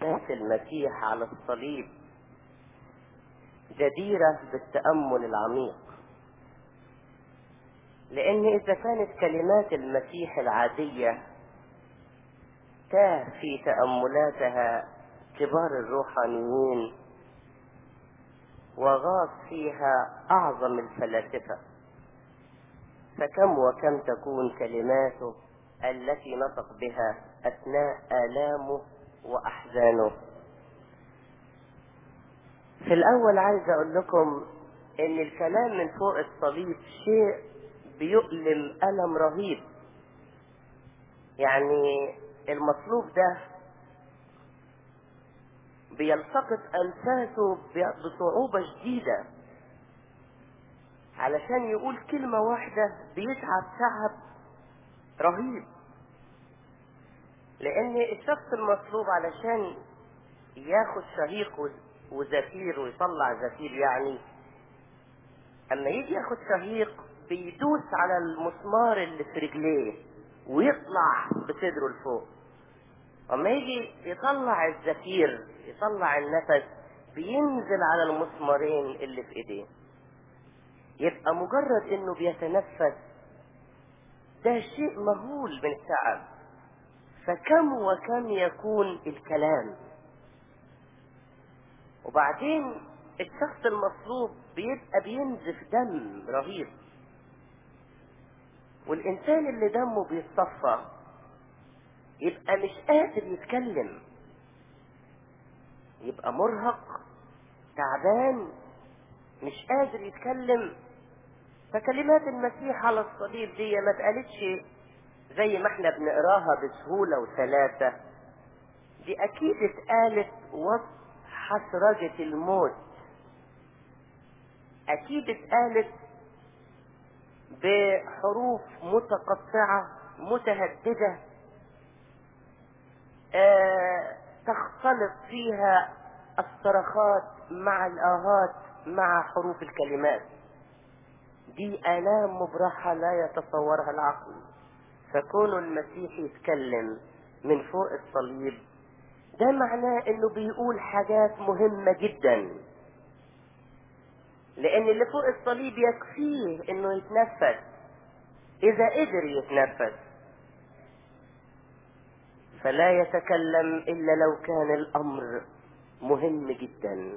كلمات المسيح على الصليب جديرة بالتأمل العميق لأن إذا كانت كلمات المسيح العادية تاه في تأملاتها كبار الروحانيين وغاص فيها أعظم الفلاسفة فكم وكم تكون كلماته التي نطق بها أثناء آلامه وأحزانه في الأول عايز أقول لكم إن الكلام من فوق الصليب شيء بيؤلم ألم رهيب يعني المطلوب ده بيلتقط أنفاسه بصعوبة شديدة علشان يقول كلمة واحدة بيتعب تعب رهيب لأن الشخص المطلوب علشان ياخد شهيق وزفير ويطلع زفير يعني اما يجي ياخد شهيق بيدوس على المسمار اللي في رجليه ويطلع بصدره لفوق اما يجي يطلع الزفير يطلع النفس بينزل على المسمارين اللي في ايديه يبقى مجرد انه بيتنفس ده شيء مهول من التعب فكم وكم يكون الكلام وبعدين الشخص المصلوب بيبقى بينزف دم رهيب والإنسان اللي دمه بيتصفى يبقى مش قادر يتكلم يبقى مرهق تعبان مش قادر يتكلم فكلمات المسيح على الصليب دي ما اتقالتش زي ما احنا بنقراها بسهولة وسلاسة دي اكيد اتقالت وسط حسرجة الموت اكيد اتقالت بحروف متقطعة متهددة آه تختلط فيها الصرخات مع الآهات مع حروف الكلمات دي آلام مبرحة لا يتصورها العقل فكون المسيح يتكلم من فوق الصليب ده معناه انه بيقول حاجات مهمة جدا لان اللي فوق الصليب يكفيه انه يتنفس اذا قدر يتنفس فلا يتكلم الا لو كان الامر مهم جدا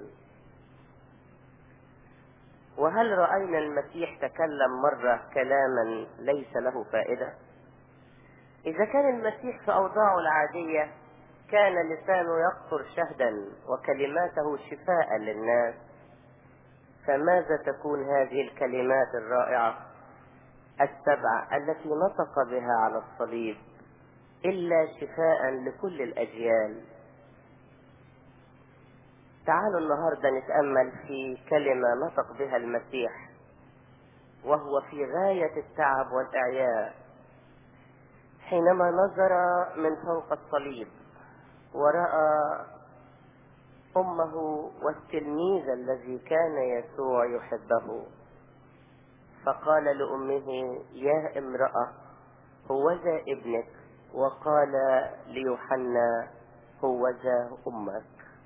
وهل راينا المسيح تكلم مره كلاما ليس له فائده اذا كان المسيح في اوضاعه العاديه كان لسانه يقطر شهدا وكلماته شفاء للناس فماذا تكون هذه الكلمات الرائعة السبع التي نطق بها على الصليب إلا شفاء لكل الأجيال تعالوا النهاردة نتأمل في كلمة نطق بها المسيح وهو في غاية التعب والإعياء حينما نظر من فوق الصليب ورأى أمه والتلميذ الذي كان يسوع يحبه فقال لأمه يا امرأة هوذا ابنك وقال ليوحنا هوذا أمك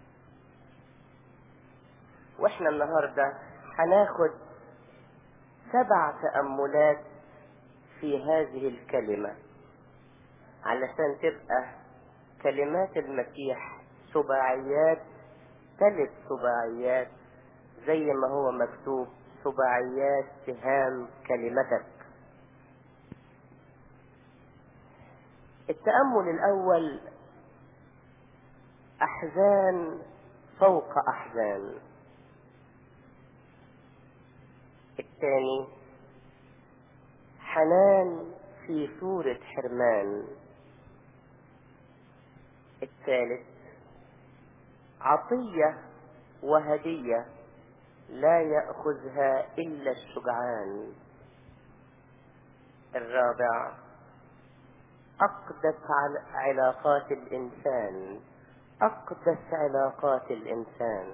واحنا النهاردة هناخد سبع تأملات في هذه الكلمة علشان تبقى كلمات المسيح سباعيات ثلاث سباعيات زي ما هو مكتوب سباعيات سهام كلمتك التأمل الأول أحزان فوق أحزان الثاني حنان في صورة حرمان الثالث عطية وهدية لا يأخذها إلا الشجعان الرابع أقدس علاقات الإنسان أقدس علاقات الإنسان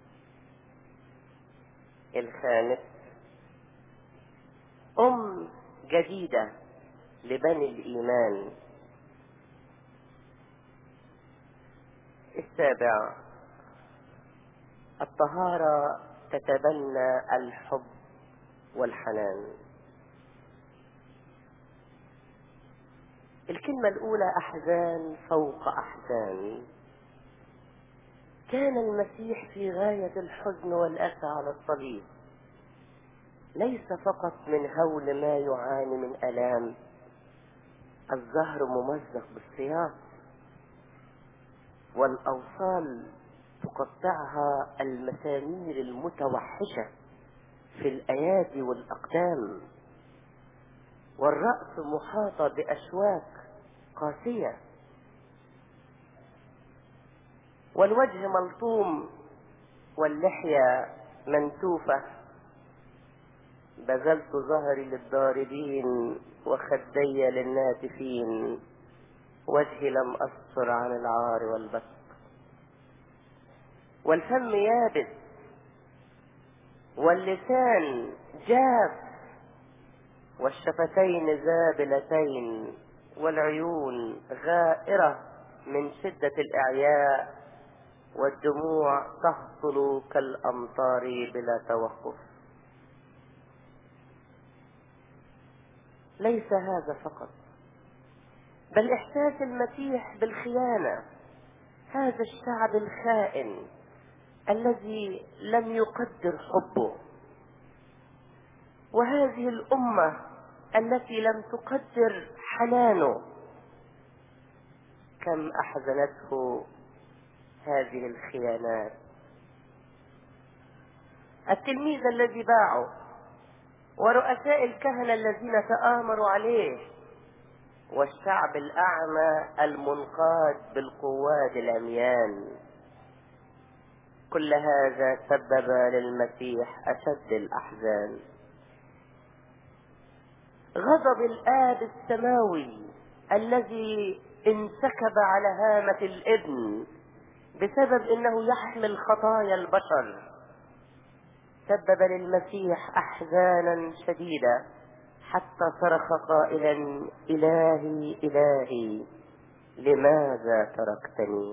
الخامس أم جديدة لبني الإيمان السابع الطهارة تتبنى الحب والحنان الكلمة الأولى أحزان فوق أحزان كان المسيح في غاية الحزن والأسى على الصليب ليس فقط من هول ما يعاني من ألام الزهر ممزق بالسياط والأوصال تقطعها المسامير المتوحشة في الأيادي والأقدام والرأس محاطة بأشواك قاسية والوجه ملطوم واللحية منتوفة بذلت ظهري للضاربين وخدي للناتفين وجهي لم أستر عن العار والبث والفم يابس واللسان جاف والشفتين زابلتين والعيون غائرة من شدة الإعياء والدموع تهطل كالأمطار بلا توقف ليس هذا فقط بل إحساس المسيح بالخيانة هذا الشعب الخائن الذي لم يقدر حبه وهذه الأمة التي لم تقدر حنانه كم أحزنته هذه الخيانات التلميذ الذي باعه ورؤساء الكهنة الذين تآمروا عليه والشعب الأعمى المنقاد بالقواد العميان كل هذا سبب للمسيح أشد الأحزان غضب الآب السماوي الذي انسكب على هامة الابن بسبب انه يحمل خطايا البشر سبب للمسيح احزانا شديدة حتى صرخ قائلا الهي الهي لماذا تركتني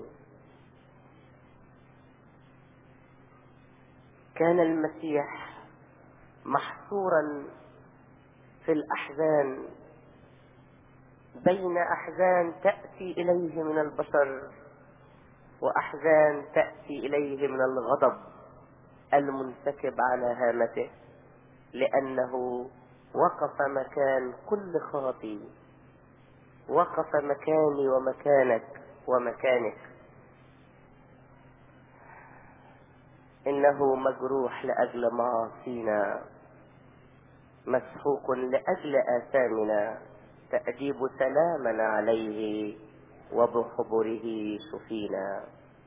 كان المسيح محصورا في الأحزان بين أحزان تأتي إليه من البشر وأحزان تأتي إليه من الغضب المنسكب على هامته لأنه وقف مكان كل خاطي وقف مكاني ومكانك ومكانك إنه مجروح لأجل معاصينا مسحوق لأجل آثامنا تأديب سلامنا عليه وبحبره شفينا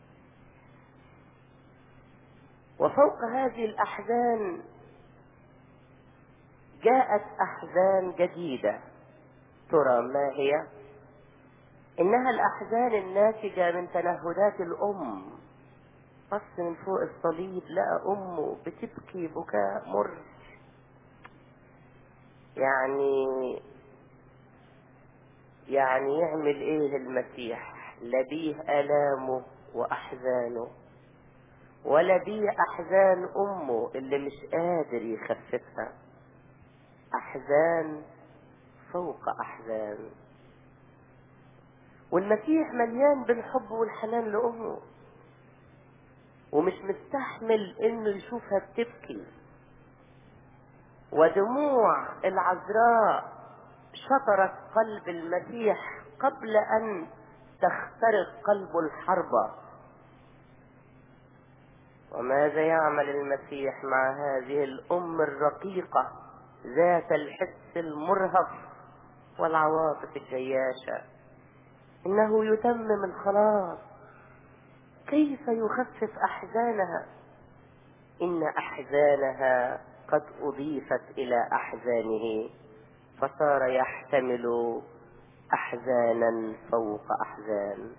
وفوق هذه الأحزان جاءت أحزان جديدة ترى ما هي إنها الأحزان الناتجة من تنهدات الأم بص من فوق الصليب لقى أمه بتبكي بكاء مر يعني يعني يعمل ايه المسيح لبيه الامه واحزانه ولا بيه احزان امه اللي مش قادر يخففها احزان فوق احزان والمسيح مليان بالحب والحنان لامه ومش مستحمل انه يشوفها بتبكي ودموع العذراء شطرت قلب المسيح قبل ان تخترق قلب الحربة وماذا يعمل المسيح مع هذه الام الرقيقة ذات الحس المرهف والعواطف الجياشة انه يتمم الخلاص كيف يخفف احزانها ان احزانها قد اضيفت الى احزانه فصار يحتمل احزانا فوق احزان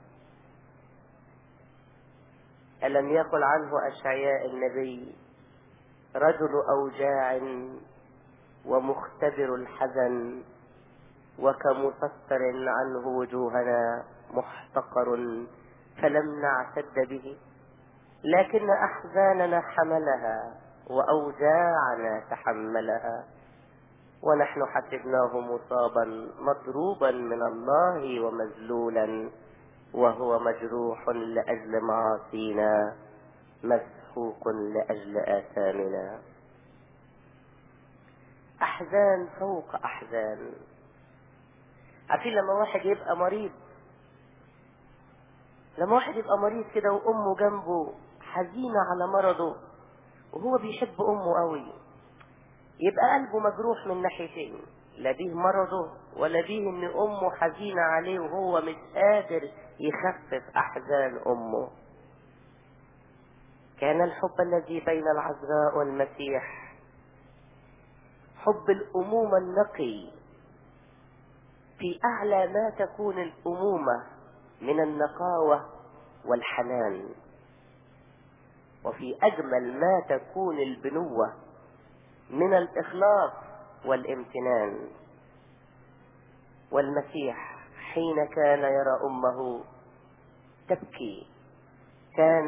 الم يقل عنه اشعياء النبي رجل اوجاع ومختبر الحزن وكمستر عنه وجوهنا محتقر فلم نعتد به لكن أحزاننا حملها وأوجاعنا تحملها ونحن حسبناه مصابا مضروبا من الله ومذلولا وهو مجروح لأجل معاصينا مسحوق لأجل آثامنا أحزان فوق أحزان عارفين لما واحد يبقى مريض لما واحد يبقى مريض كده وأمه جنبه حزينة على مرضه وهو بيحب أمه قوي يبقى قلبه مجروح من ناحيتين لا بيه مرضه ولا بيه ان امه حزينة عليه وهو مش قادر يخفف احزان امه كان الحب الذي بين العذراء والمسيح حب الامومة النقي في اعلى ما تكون الامومة من النقاوة والحنان وفي اجمل ما تكون البنوة من الاخلاص والامتنان والمسيح حين كان يرى امه تبكي كان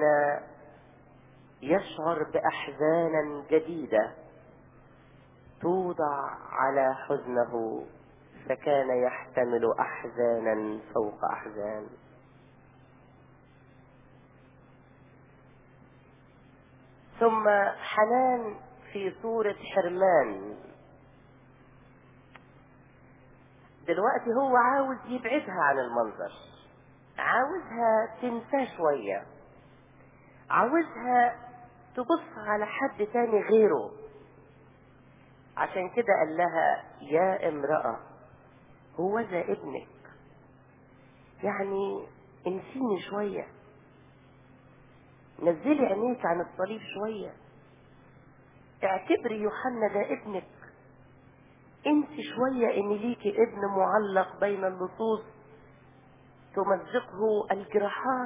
يشعر باحزانا جديده توضع على حزنه فكان يحتمل احزانا فوق احزان ثم حنان في صورة حرمان دلوقتي هو عاوز يبعدها عن المنظر عاوزها تنساه شوية عاوزها تبص على حد تاني غيره عشان كده قال لها يا امرأة هو ذا ابنك يعني انسيني شوية نزلي عينيك عن الصليب شوية اعتبري يوحنا ده ابنك انسي شوية ان ليكي ابن معلق بين اللصوص تمزقه الجراحات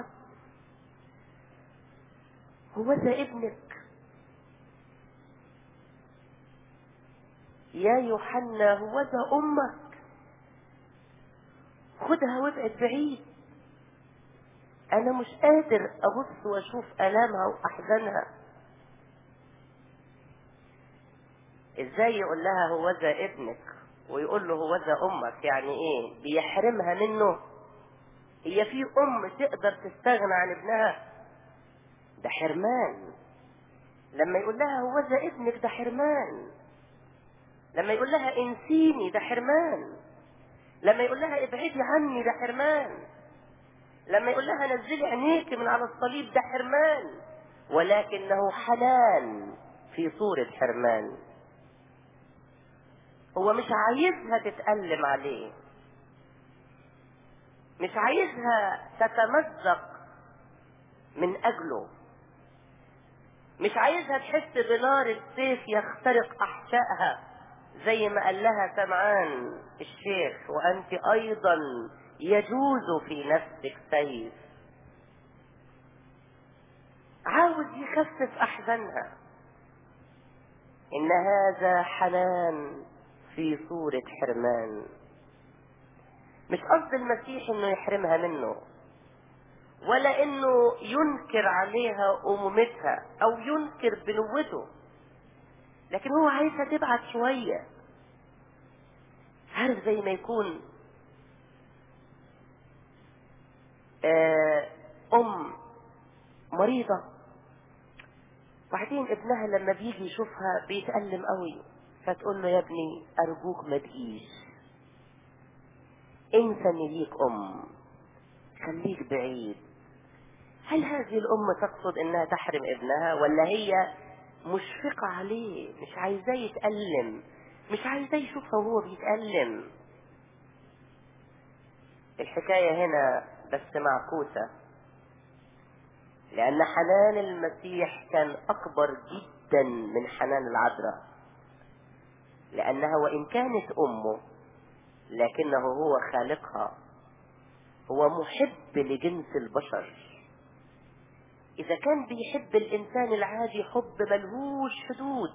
هو ذا ابنك يا يوحنا هو ذا امك خدها وابعد بعيد انا مش قادر ابص واشوف الامها واحزانها ازاي يقول لها هو ذا ابنك ويقول له هو ذا امك يعني ايه بيحرمها منه هي في ام تقدر تستغنى عن ابنها ده حرمان لما يقول لها هو ذا ابنك ده حرمان لما يقول لها انسيني ده حرمان لما يقول لها ابعدي عني ده حرمان لما يقول لها نزلي عينيك من على الصليب ده حرمان ولكنه حنان في صورة حرمان هو مش عايزها تتألم عليه مش عايزها تتمزق من أجله مش عايزها تحس بنار السيف يخترق أحشائها زي ما قال لها سمعان الشيخ وأنت أيضا يجوز في نفسك سيف عاوز يخفف أحزانها إن هذا حنان في صورة حرمان مش قصد المسيح انه يحرمها منه ولا انه ينكر عليها امومتها او ينكر بنوته لكن هو عايزها تبعد شوية عارف زي ما يكون آه ام مريضة وبعدين ابنها لما بيجي يشوفها بيتألم قوي فتقول له يا ابني ارجوك ما تجيش انسى ان ليك ام خليك بعيد هل هذه الام تقصد انها تحرم ابنها ولا هي مشفقة عليه مش عايزاه يتألم مش عايزاه يشوفها وهو بيتألم الحكاية هنا بس معكوسة لأن حنان المسيح كان أكبر جدا من حنان العذراء لأنها وإن كانت أمه لكنه هو خالقها هو محب لجنس البشر إذا كان بيحب الإنسان العادي حب ملهوش حدود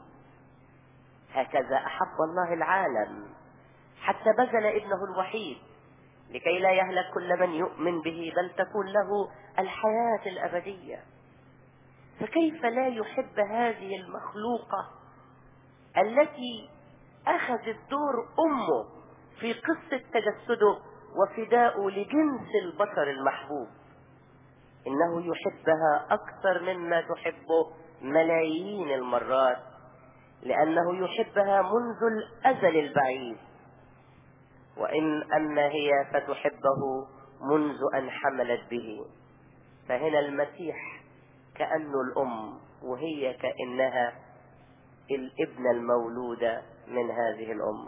هكذا أحب الله العالم حتى بذل ابنه الوحيد لكي لا يهلك كل من يؤمن به بل تكون له الحياة الأبدية فكيف لا يحب هذه المخلوقة التي أخذت دور أمه في قصة تجسده وفداؤه لجنس البشر المحبوب إنه يحبها أكثر مما تحبه ملايين المرات لأنه يحبها منذ الأزل البعيد وإن أما هي فتحبه منذ أن حملت به فهنا المسيح كأنه الأم وهي كأنها الابنة المولودة من هذه الأم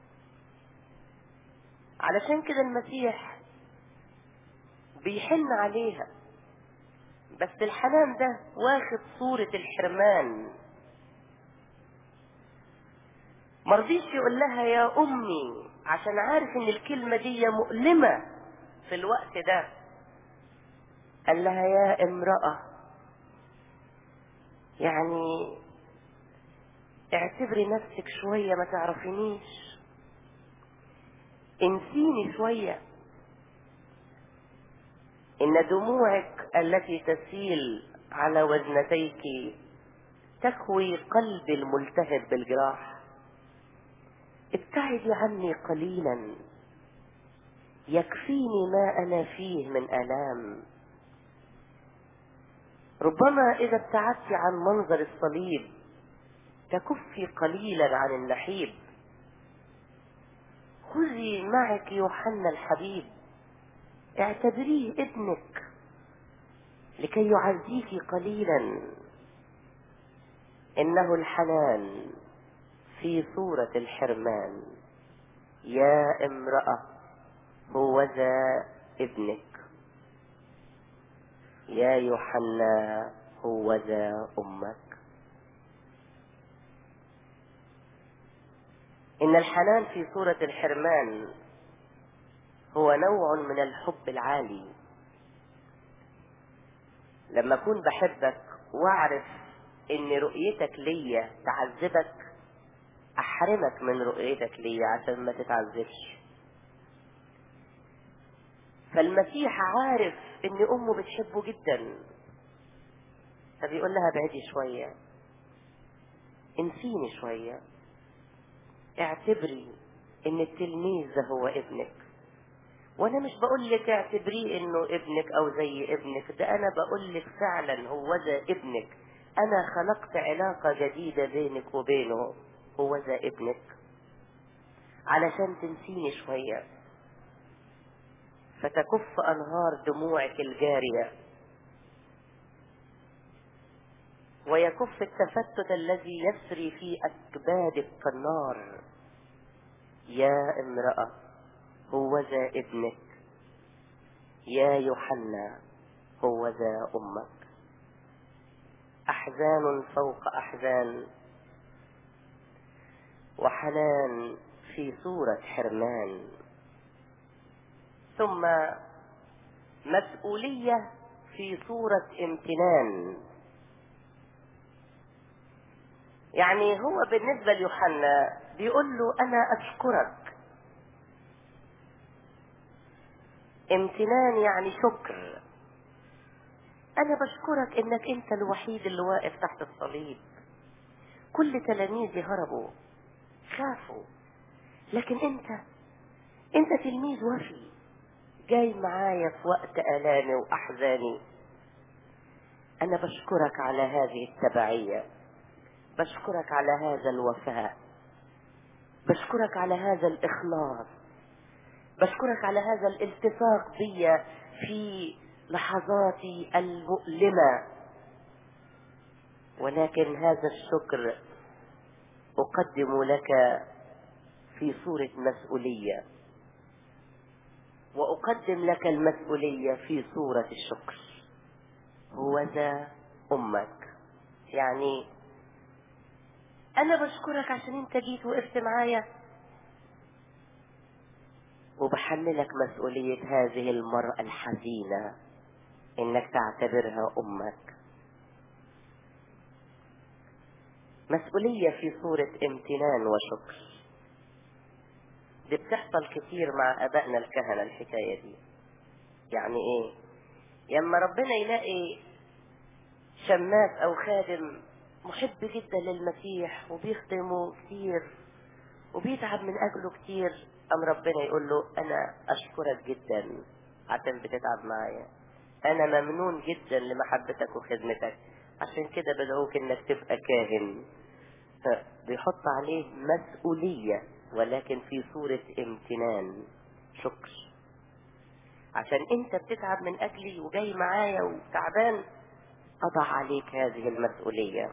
علشان كده المسيح بيحن عليها بس الحنان ده واخد صورة الحرمان مرضيش يقول لها يا أمي عشان عارف ان الكلمة دي مؤلمة في الوقت ده قال لها يا امرأة يعني اعتبري نفسك شوية ما تعرفينيش انسيني شوية ان دموعك التي تسيل على وزنتيك تكوي قلبي الملتهب بالجراح ابتعدي عني قليلا يكفيني ما انا فيه من الام ربما اذا ابتعدت عن منظر الصليب تكفي قليلا عن النحيب خذي معك يوحنا الحبيب اعتبريه ابنك لكي يعزيك قليلا انه الحنان في صورة الحرمان يا امرأة هو ذا ابنك يا يوحنا هو ذا امك ان الحنان في صورة الحرمان هو نوع من الحب العالي لما اكون بحبك واعرف ان رؤيتك ليا تعذبك احرمك من رؤيتك ليا عشان ما تتعذبش فالمسيح عارف ان امه بتحبه جدا فبيقول لها بعدي شوية انسيني شوية اعتبري ان التلميذ ده هو ابنك وانا مش بقول لك اعتبريه انه ابنك او زي ابنك ده انا بقول لك فعلا هو ذا ابنك انا خلقت علاقة جديدة بينك وبينه هو ذا ابنك علشان تنسيني شوية فتكف انهار دموعك الجارية ويكف التفتت الذي يسري في اكبادك كالنار يا امرأة هو ذا ابنك يا يوحنا هو ذا امك احزان فوق احزان وحنان في صورة حرمان ثم مسؤولية في صورة امتنان يعني هو بالنسبة ليوحنا بيقول له انا اشكرك امتنان يعني شكر انا بشكرك انك انت الوحيد اللي واقف تحت الصليب كل تلاميذي هربوا خافوا لكن انت انت تلميذ وفي جاي معايا في وقت الامي واحزاني انا بشكرك على هذه التبعية بشكرك على هذا الوفاء بشكرك على هذا الاخلاص بشكرك على هذا الالتصاق بي في لحظاتي المؤلمة ولكن هذا الشكر أقدم لك في صورة مسؤولية وأقدم لك المسؤولية في صورة الشكر هو ذا أمك يعني أنا بشكرك عشان أنت جيت وقفت معايا وبحملك مسؤولية هذه المرأة الحزينة انك تعتبرها امك مسؤولية في صورة امتنان وشكر دي بتحصل كتير مع ابائنا الكهنة الحكاية دي يعني ايه لما ربنا يلاقي شماس او خادم محب جدا للمسيح وبيخدمه كتير وبيتعب من اجله كتير ام ربنا يقول له انا اشكرك جدا عشان بتتعب معايا انا ممنون جدا لمحبتك وخدمتك عشان كده بدعوك انك تبقى كاهن بيحط عليه مسؤولية ولكن في صورة امتنان شكر عشان انت بتتعب من اجلي وجاي معايا وتعبان اضع عليك هذه المسؤولية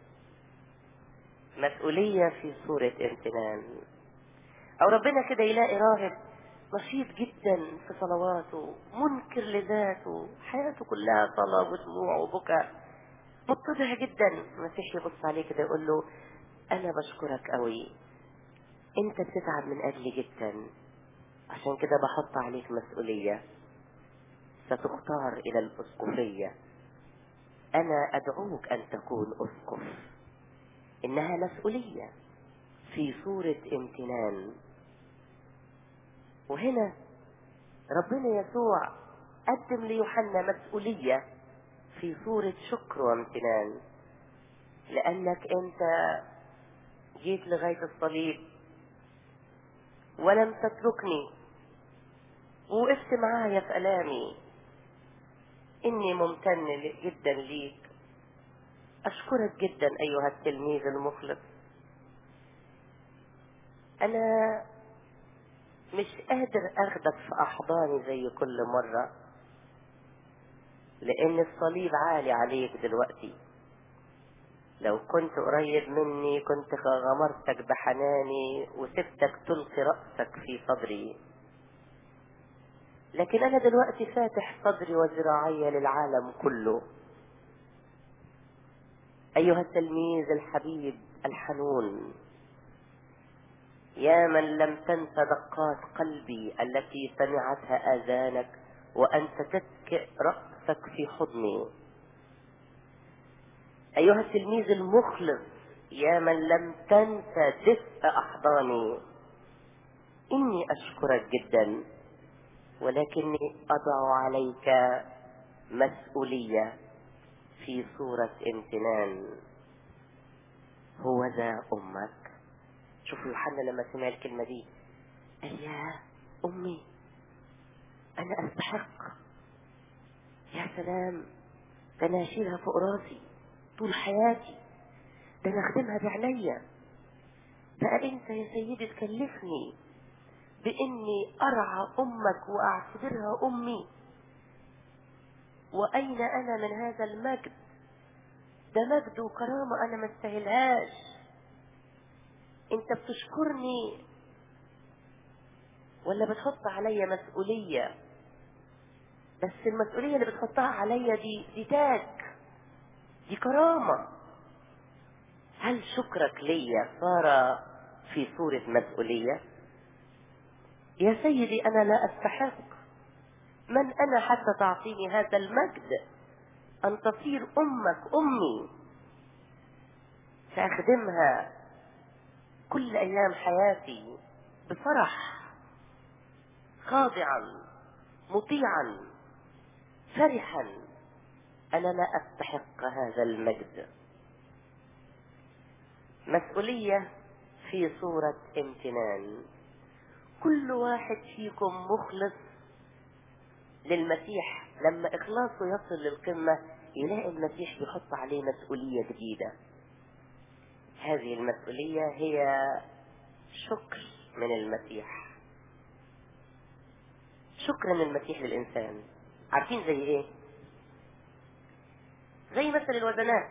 مسؤولية في صورة امتنان او ربنا كده يلاقي راهب نشيط جدا في صلواته منكر لذاته حياته كلها صلاة ودموع وبكاء متضع جدا المسيح يبص عليه كده يقول له انا بشكرك قوي انت بتتعب من اجلي جدا عشان كده بحط عليك مسؤولية ستختار الى الاسقفية انا ادعوك ان تكون اسقف انها مسؤولية في صورة امتنان وهنا ربنا يسوع قدم ليوحنا مسؤولية في صورة شكر وامتنان لأنك أنت جيت لغاية الصليب ولم تتركني وقفت معايا في ألامي إني ممتن جدا ليك أشكرك جدا أيها التلميذ المخلص أنا مش قادر أخدك في أحضاني زي كل مرة لأن الصليب عالي عليك دلوقتي لو كنت قريب مني كنت غمرتك بحناني وسبتك تلقي رأسك في صدري لكن أنا دلوقتي فاتح صدري وذراعي للعالم كله أيها التلميذ الحبيب الحنون يا من لم تنس دقات قلبي التي سمعتها آذانك وأنت تتكئ رأسك في حضني أيها التلميذ المخلص يا من لم تنس دفء أحضاني إني أشكرك جدا ولكني أضع عليك مسؤولية في صورة امتنان هو ذا أمك شوف يوحنا لما سمع الكلمة دي قال يا أمي أنا أستحق يا سلام ده أنا أشيلها فوق راسي طول حياتي ده أنا أخدمها بعينيا بقى أنت يا سيدي تكلفني بإني أرعى أمك وأعتبرها أمي وأين أنا من هذا المجد ده مجد وكرامة أنا ما استاهلهاش أنت بتشكرني ولا بتحط عليا مسؤولية بس المسؤولية اللي بتحطها عليا دي دي تاج دي كرامة هل شكرك ليا صار في صورة مسؤولية يا سيدي أنا لا أستحق من أنا حتى تعطيني هذا المجد أن تصير أمك أمي سأخدمها كل أيام حياتي بفرح خاضعا مطيعا فرحا أنا لا أستحق هذا المجد مسؤولية في صورة امتنان كل واحد فيكم مخلص للمسيح لما إخلاصه يصل للقمة يلاقي المسيح بيحط عليه مسؤولية جديدة هذه المسؤولية هي شكر من المسيح شكر من المسيح للإنسان عارفين زي إيه؟ زي مثل الوزنات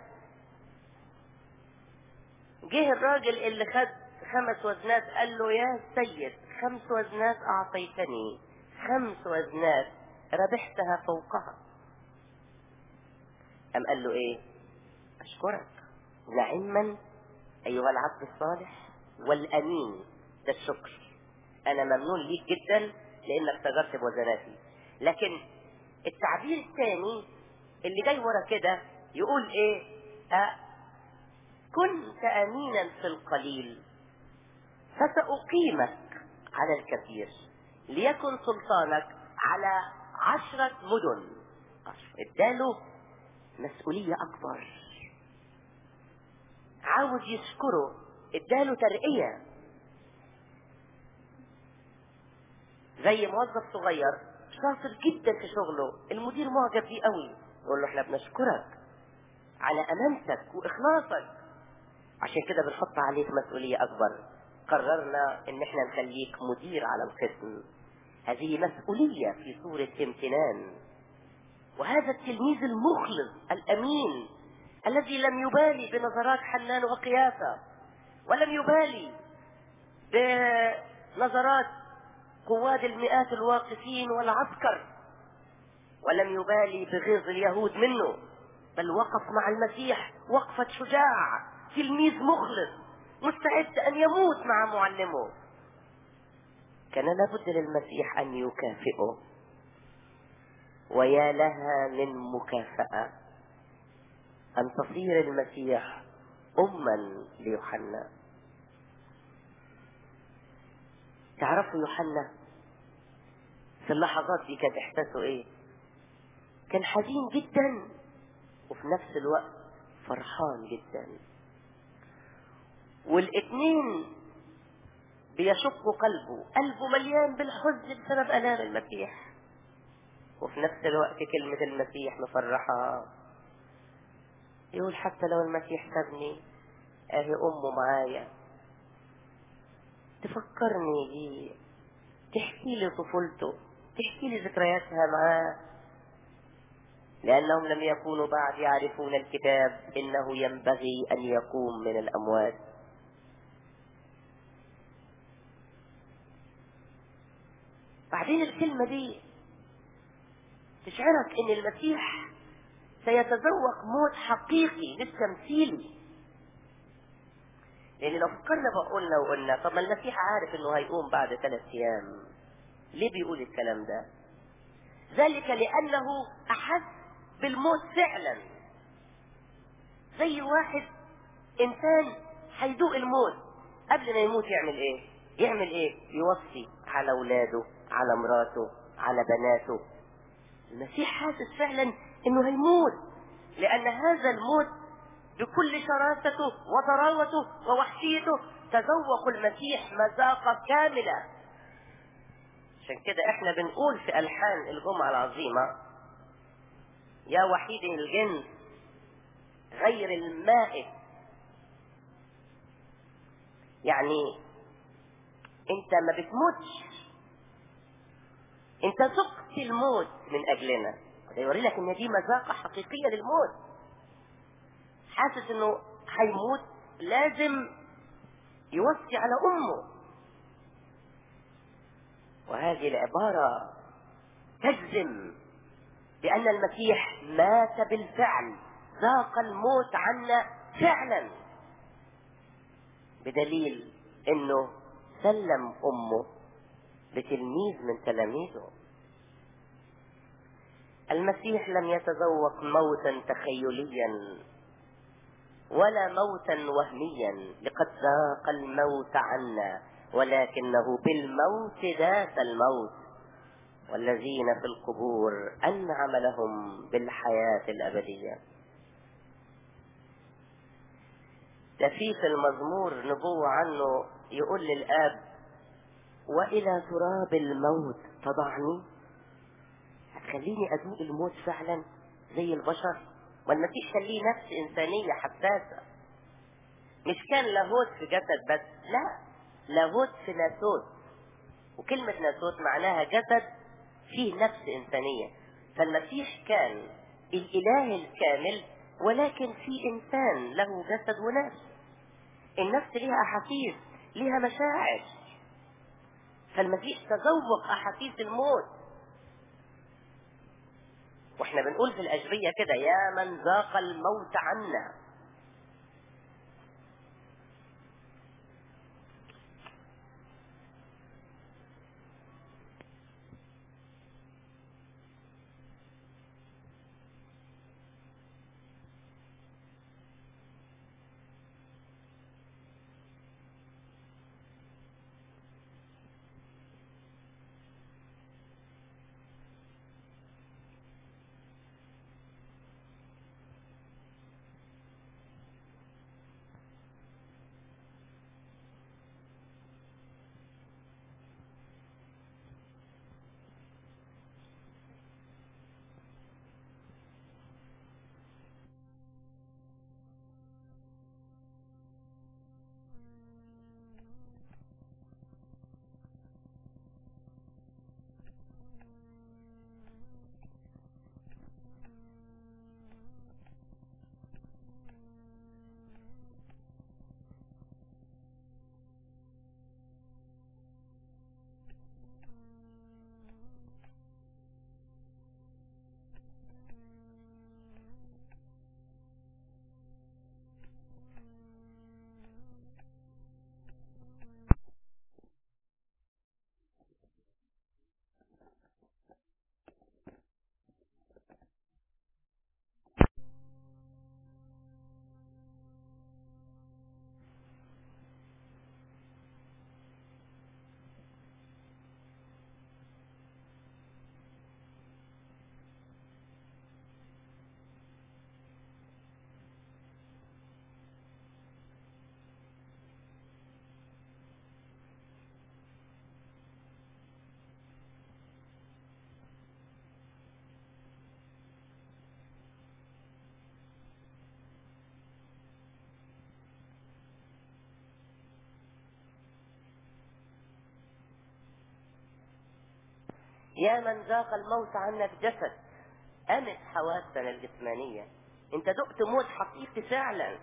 جه الراجل اللي خد خمس وزنات قال له يا سيد خمس وزنات أعطيتني خمس وزنات ربحتها فوقها أم قال له إيه أشكرك نعما أيها العبد الصالح والأمين ده الشكر أنا ممنون ليك جدا لأنك تجرت بوزناتي لكن التعبير الثاني اللي جاي ورا كده يقول إيه أه كنت أمينا في القليل فسأقيمك على الكثير ليكن سلطانك على عشرة مدن اداله مسؤولية أكبر عاوز يشكره اداله ترقية زي موظف صغير شاطر جدا في شغله المدير معجب بيه قوي يقول له احنا بنشكرك على امانتك واخلاصك عشان كده بنحط عليك مسؤولية اكبر قررنا ان احنا نخليك مدير على القسم هذه مسؤولية في صورة امتنان وهذا التلميذ المخلص الامين الذي لم يبالي بنظرات حنان وقيافة ولم يبالي بنظرات قواد المئات الواقفين والعسكر ولم يبالي بغيظ اليهود منه بل وقف مع المسيح وقفة شجاع تلميذ مخلص مستعد أن يموت مع معلمه كان لابد للمسيح أن يكافئه ويا لها من مكافأة أن تصير المسيح أما ليوحنا تعرفوا يوحنا في اللحظات دي كان إحساسه إيه؟ كان حزين جدا وفي نفس الوقت فرحان جدا والاثنين بيشقوا قلبه قلبه مليان بالحزن بسبب آلام المسيح وفي نفس الوقت كلمة المسيح مفرحة يقول حتى لو المسيح سابني اهي امه معايا تفكرني بيه تحكي لي طفولته تحكي لي ذكرياتها معاه لأنهم لم يكونوا بعد يعرفون الكتاب إنه ينبغي أن يقوم من الأموات بعدين الكلمة دي تشعرك إن المسيح سيتذوق موت حقيقي مش تمثيلي لان لو فكرنا بقولنا وقلنا طب ما المسيح عارف انه هيقوم بعد ثلاث ايام ليه بيقول الكلام ده ذلك لانه احس بالموت فعلا زي واحد انسان هيدوق الموت قبل ما يموت يعمل ايه يعمل ايه يوصي على اولاده على مراته على بناته المسيح حاسس فعلا انه هيموت لان هذا الموت بكل شراسته وضراوته ووحشيته تذوق المسيح مذاقة كاملة عشان كده احنا بنقول في الحان الجمعة العظيمة يا وحيد الجنس غير المائت يعني انت ما بتموتش انت ذقت الموت من اجلنا ده يوري لك ان دي مذاقة حقيقية للموت حاسس انه هيموت لازم يوصي على امه وهذه العبارة تجزم بأن المسيح مات بالفعل ذاق الموت عنا فعلا بدليل انه سلم امه لتلميذ من تلاميذه المسيح لم يتذوق موتا تخيليا ولا موتا وهميا لقد ذاق الموت عنا ولكنه بالموت ذات الموت والذين في القبور أنعم لهم بالحياة الأبدية ده في في المزمور نبوة عنه يقول للآب وإلى تراب الموت تضعني هتخليني أذوق الموت فعلا زي البشر والمسيح كان ليه نفس إنسانية حساسة مش كان لاهوت في جسد بس لا لاهوت في ناسوت وكلمة ناسوت معناها جسد فيه نفس إنسانية فالمسيح كان الإله الكامل ولكن في إنسان له جسد ونفس النفس ليها أحاسيس ليها مشاعر فالمسيح تذوق أحاسيس الموت واحنا بنقول في الأجرية كده يا من ذاق الموت عنا يا من ذاق الموت عنك جسد أمت حواسنا الجسمانية انت دقت موت حقيقي فعلا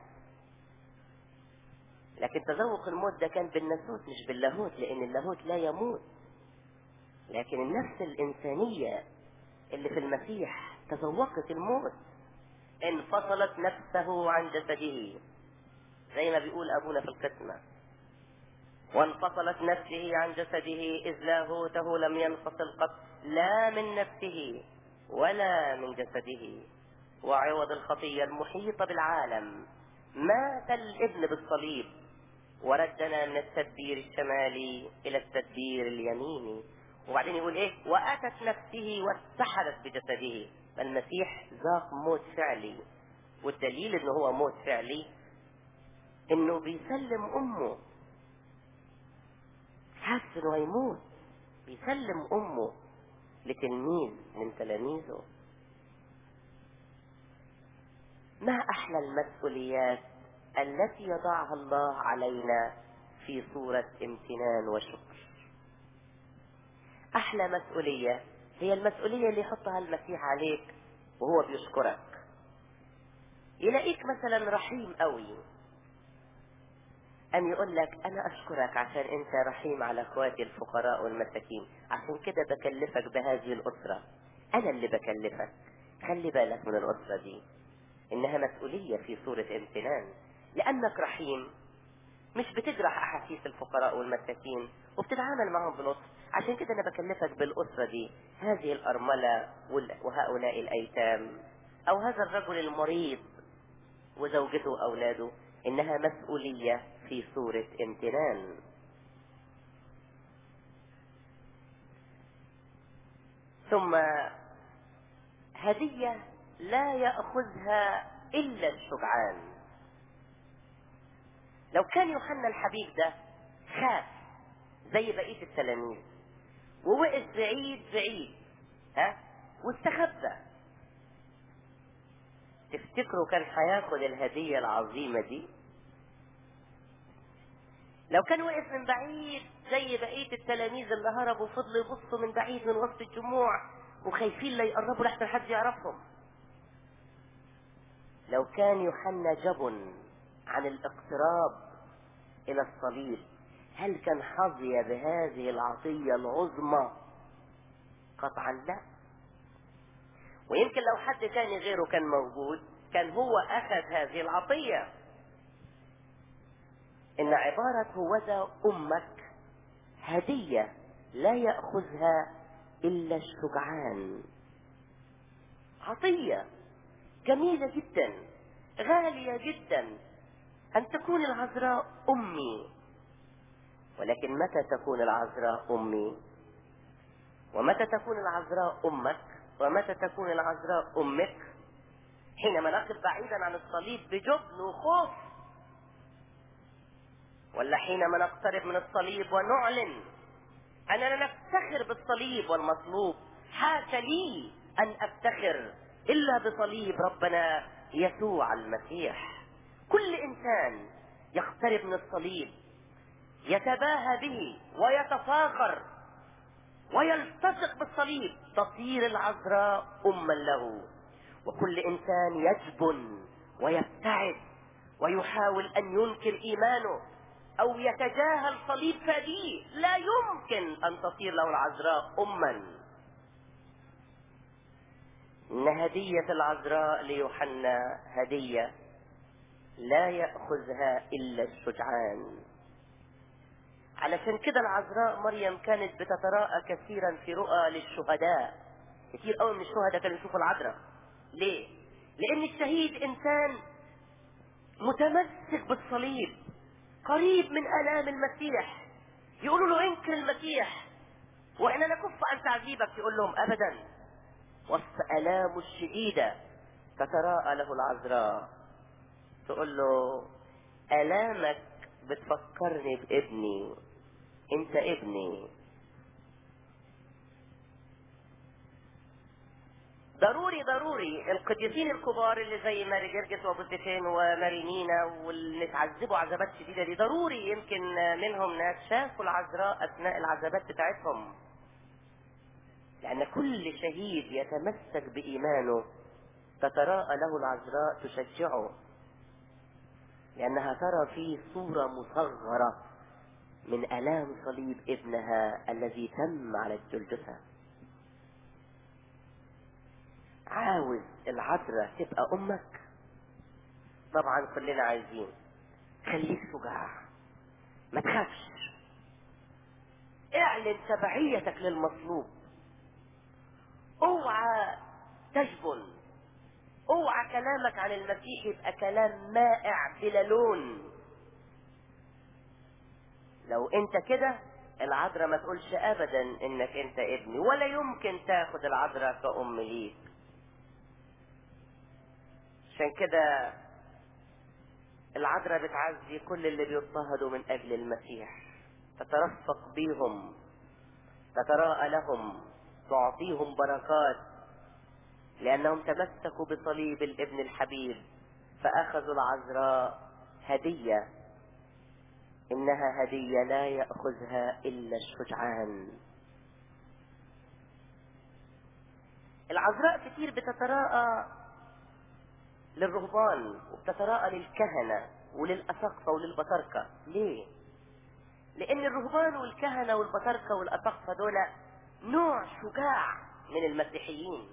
لكن تذوق الموت ده كان بالناسوت مش باللاهوت لان اللاهوت لا يموت لكن النفس الانسانية اللي في المسيح تذوقت الموت انفصلت نفسه عن جسده زي ما بيقول ابونا في القسمة وانفصلت نفسه عن جسده اذ لاهوته لم ينفصل قط لا من نفسه ولا من جسده وعوض الخطية المحيطة بالعالم مات الابن بالصليب وردنا من التدبير الشمالي الى التدبير اليميني وبعدين يقول ايه واتت نفسه واتحدت بجسده المسيح ذاق موت فعلي والدليل انه هو موت فعلي انه بيسلم امه حاسس انه هيموت بيسلم امه لتلميذ من تلاميذه ما احلى المسؤوليات التي يضعها الله علينا في صورة امتنان وشكر احلى مسؤولية هي المسؤولية اللي يحطها المسيح عليك وهو بيشكرك يلاقيك مثلا رحيم قوي أن يقول لك أنا أشكرك عشان أنت رحيم على إخواتي الفقراء والمساكين عشان كده بكلفك بهذه الأسرة أنا اللي بكلفك خلي بالك من الأسرة دي إنها مسؤولية في صورة امتنان لأنك رحيم مش بتجرح أحاسيس الفقراء والمساكين وبتتعامل معهم بلطف عشان كده أنا بكلفك بالأسرة دي هذه الأرملة وهؤلاء الأيتام أو هذا الرجل المريض وزوجته وأولاده إنها مسؤولية في صورة امتنان ثم هدية لا يأخذها إلا الشجعان لو كان يوحنا الحبيب ده خاف زي بقية التلاميذ ووقف بعيد بعيد ها واستخبى تفتكروا كان هياخد الهدية العظيمة دي لو كان وقف من بعيد زي بقية التلاميذ اللي هربوا فضلوا يبصوا من بعيد من وسط الجموع وخايفين لا يقربوا لحتى حد يعرفهم لو كان يوحنا جبن عن الاقتراب الى الصليب هل كان حظي بهذه العطية العظمى قطعا لا ويمكن لو حد تاني غيره كان موجود كان هو اخذ هذه العطية ان عبارة هوذا امك هدية لا يأخذها الا الشجعان عطية جميلة جدا غالية جدا ان تكون العذراء امي ولكن متى تكون العذراء امي ومتى تكون العذراء امك ومتى تكون العذراء امك حينما نقف بعيدا عن الصليب بجبن وخوف ولا حينما نقترب من الصليب ونعلن اننا نفتخر بالصليب والمطلوب حاش لي ان افتخر الا بصليب ربنا يسوع المسيح كل انسان يقترب من الصليب يتباهى به ويتفاخر ويلتصق بالصليب تصير العذراء اما له وكل انسان يجبن ويبتعد ويحاول ان ينكر ايمانه او يتجاهل صليب فديه لا يمكن ان تصير له العذراء اما ان هدية العذراء ليوحنا هدية لا يأخذها الا الشجعان علشان كده العذراء مريم كانت بتتراءى كثيرا في رؤى للشهداء كتير قوي من الشهداء كانوا يشوفوا العذراء ليه لان الشهيد انسان متمسك بالصليب قريب من الام المسيح يقولوا له انكر المسيح واحنا نكف عن تعذيبك يقول لهم ابدا وسط الامه الشديده تتراءى له العذراء تقول له الامك بتفكرني بابني انت ابني ضروري ضروري القديسين الكبار اللي زي ماري جرجس وابو سفين ومارينينا واللي اتعذبوا عذابات شديده دي ضروري يمكن منهم ناس شافوا العذراء اثناء العذابات بتاعتهم لأن كل شهيد يتمسك بإيمانه تتراءى له العذراء تشجعه لأنها ترى فيه صورة مصغرة من ألام صليب ابنها الذي تم على الجلجثة عاوز العذراء تبقى أمك طبعا كلنا عايزين خليك شجاع ما تخافش اعلن تبعيتك للمطلوب اوعى تجبن اوعى كلامك عن المسيح يبقى كلام مائع بلا لون لو انت كده العذراء ما تقولش ابدا انك انت ابني ولا يمكن تاخد العذراء كأم ليك عشان كده العذراء بتعزي كل اللي بيضطهدوا من اجل المسيح تترفق بيهم تتراءى لهم تعطيهم بركات لانهم تمسكوا بصليب الابن الحبيب فاخذوا العذراء هديه انها هديه لا ياخذها الا الشجعان العذراء كتير بتتراءى للرهبان وبتتراءى للكهنة وللأسقفة وللبطاركة ليه؟ لأن الرهبان والكهنة والبطاركة والأسقفة دول نوع شجاع من المسيحيين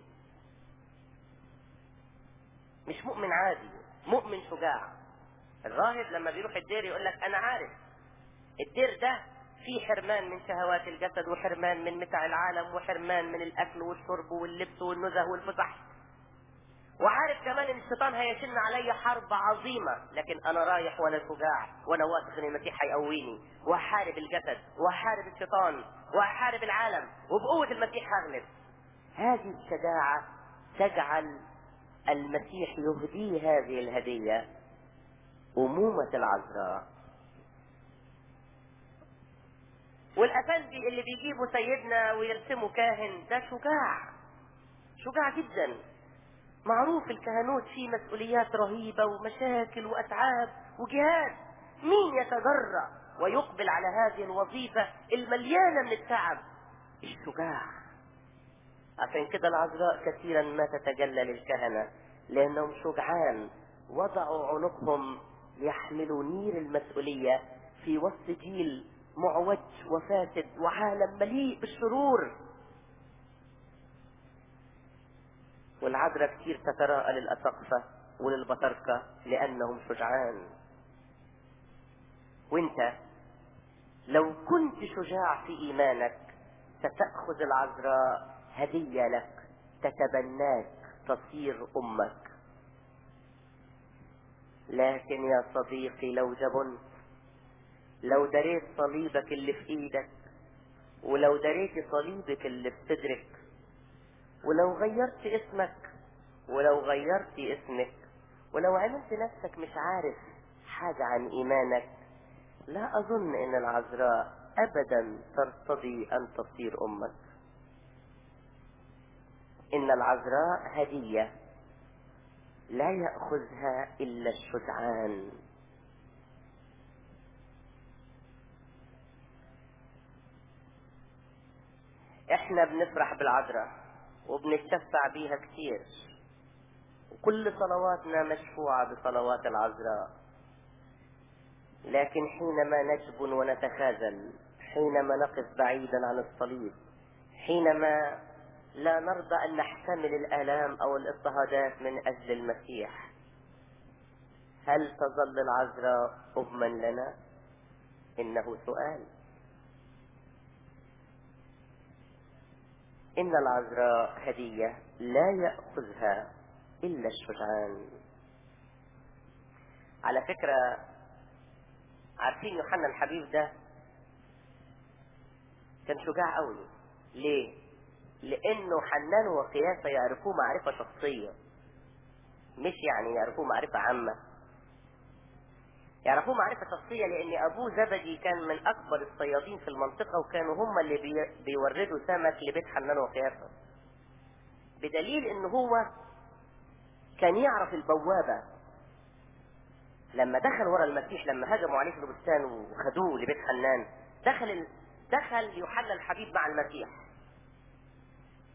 مش مؤمن عادي مؤمن شجاع الراهب لما بيروح الدير يقول لك أنا عارف الدير ده فيه حرمان من شهوات الجسد وحرمان من متع العالم وحرمان من الأكل والشرب واللبس والنزه والفسح وعارف كمان ان الشيطان هيشن علي حرب عظيمة لكن انا رايح وانا شجاع وانا واثق ان المسيح هيقويني واحارب الجسد واحارب الشيطان واحارب العالم وبقوة المسيح هغلب هذه الشجاعة تجعل المسيح يهدي هذه الهدية أمومة العذراء والأفندي اللي بيجيبوا سيدنا ويرسموا كاهن ده شجاع شجاع جدا معروف الكهنوت فيه مسؤوليات رهيبة ومشاكل وأتعاب وجهاد مين يتجرأ ويقبل على هذه الوظيفة المليانة من التعب الشجاع عشان كده العذراء كثيرا ما تتجلى للكهنة لأنهم شجعان وضعوا عنقهم ليحملوا نير المسؤولية في وسط جيل معوج وفاسد وعالم مليء بالشرور والعذراء كتير تتراءى للأسقفة وللبطركة لأنهم شجعان وانت لو كنت شجاع في إيمانك ستأخذ العذراء هدية لك تتبناك تصير أمك لكن يا صديقي لو جبنت لو دريت صليبك اللي في ايدك ولو دريت صليبك اللي في صدرك ولو غيرت اسمك ولو غيرت اسمك ولو عملت نفسك مش عارف حاجة عن ايمانك لا اظن ان العذراء ابدا ترتضي ان تصير امك ان العذراء هدية لا يأخذها الا الشجعان احنا بنفرح بالعذراء وبنتشفع بيها كتير وكل صلواتنا مشفوعة بصلوات العذراء لكن حينما نجبن ونتخاذل حينما نقف بعيدا عن الصليب حينما لا نرضى ان نحتمل الالام او الاضطهادات من اجل المسيح هل تظل العذراء أما لنا انه سؤال إن العذراء هدية لا يأخذها إلا الشجعان على فكرة عارفين يوحنا الحبيب ده كان شجاع قوي ليه؟ لأنه حنان وقياسة يعرفوه معرفة شخصية مش يعني يعرفوه معرفة عامة يعرفوه معرفة شخصية لأن أبوه زبدي كان من أكبر الصيادين في المنطقة وكانوا هم اللي بي... بيوردوا سمك لبيت حنان وقيافة بدليل إن هو كان يعرف البوابة لما دخل ورا المسيح لما هجموا عليه في البستان وخدوه لبيت حنان دخل ال... دخل يوحنا الحبيب مع المسيح